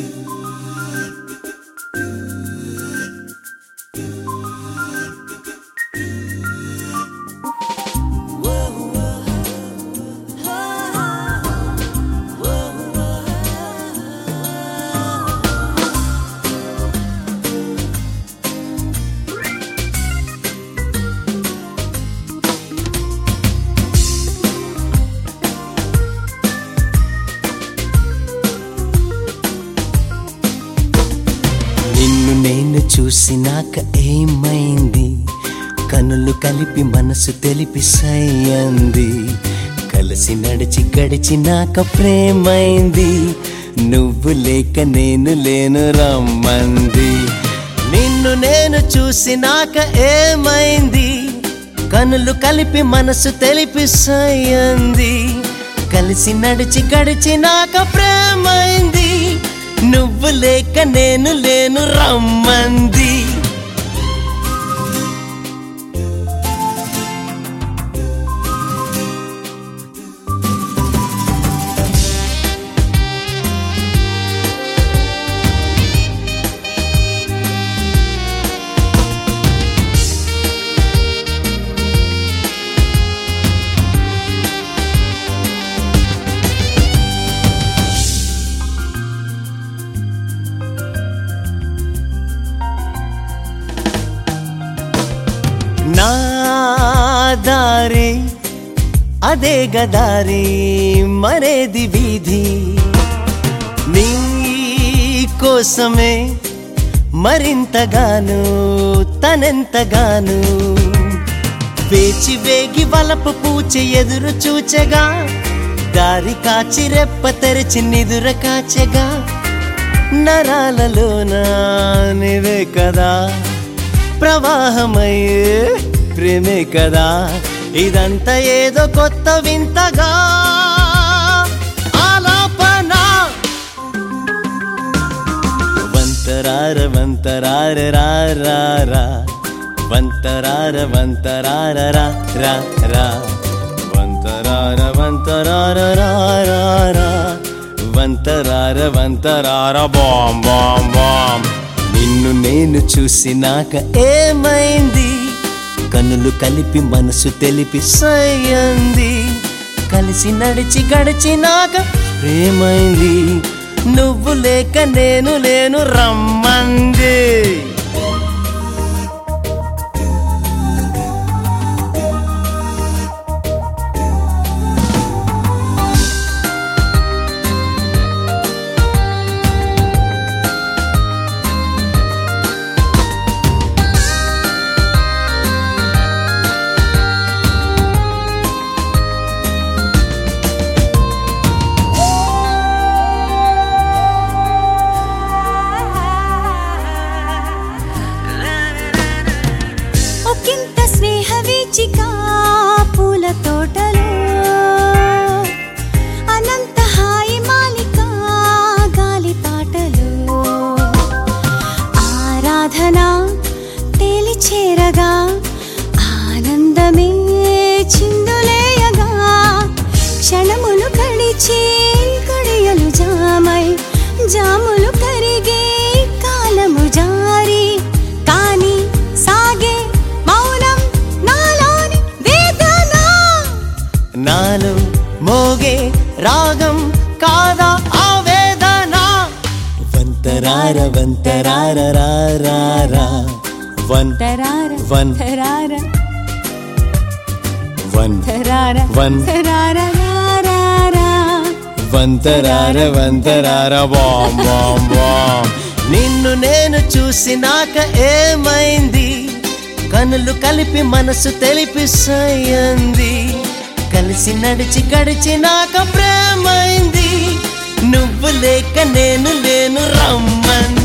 నిన్ను నేను చూసినాక ఏమైంది కనులు కలిపి మనసు తెలిపి సయ్యంది కలిసి నడిచి గడిచినాక ప్రేమైంది నువ్వు లేక నేను లేను రమ్మంది నిన్ను నేను చూసినాక ఏమైంది కనులు కలిపి మనసు తెలిపి సయ్యంది కలిసి నడిచి గడిచినాక ప్రేమైంది నువ్వు లేక నేను లేను రమ్మంది నా దారి అదే గదారి మరేది వీధి నీ కోసమే మరింతగాను తనెంతగాను వేచి వేగి వలపు పూచె ఎదురు చూచెగా దారి కాచి రెప్ప తెరిచి నిదుర కాచెగా నరాలలోన నీవే కదా ప్రవాహమయ్యే ప్రేమే కదా ఇదంతా ఏదో కొత్త వింతగా ఆలాపన వంతరార వంతరార రా రా రా వంతరార వంతరార రా రా రా వంతరార వంతరార రా రా రా వంతరార వంతరార బాం బాం బాం నిన్ను నేను చూసినాక ఏమైంది కనులు కలిపి మనసు తెలిపి సయ్యంది కలిసి నడిచి గడిచినాక ప్రేమైంది నువ్వు లేక నేను లేను రమ్మంది ఒకంత స్నేహ వీచిక పూల తోటలో అనంత హాయి మాలిక గాలి పాటలో ఆరాధన తేలి చేరగా ఆనందమే చిందులేయగా క్షణములు గడిచి గడియలు జామై జాములు కరిగే కాలము జారి కాని సాగే మౌనం నాలోని వేదన నాలో మోగే రాగం కాదా ఆవేదన వంతరార వంతరార రా రా రా వన్ తరార వన్ తరార వన్ తరార వన్ తరార రారారా. వంతరార వంతరార బాం బాం బాం నిన్ను నేను చూసినాక ఏమైంది కనులు కలిపి మనసు తెలిపి సయ్యంది కలిసి నడిచి గడిచినాక ప్రేమైంది నువ్వు లేక నేను లేను రమ్మని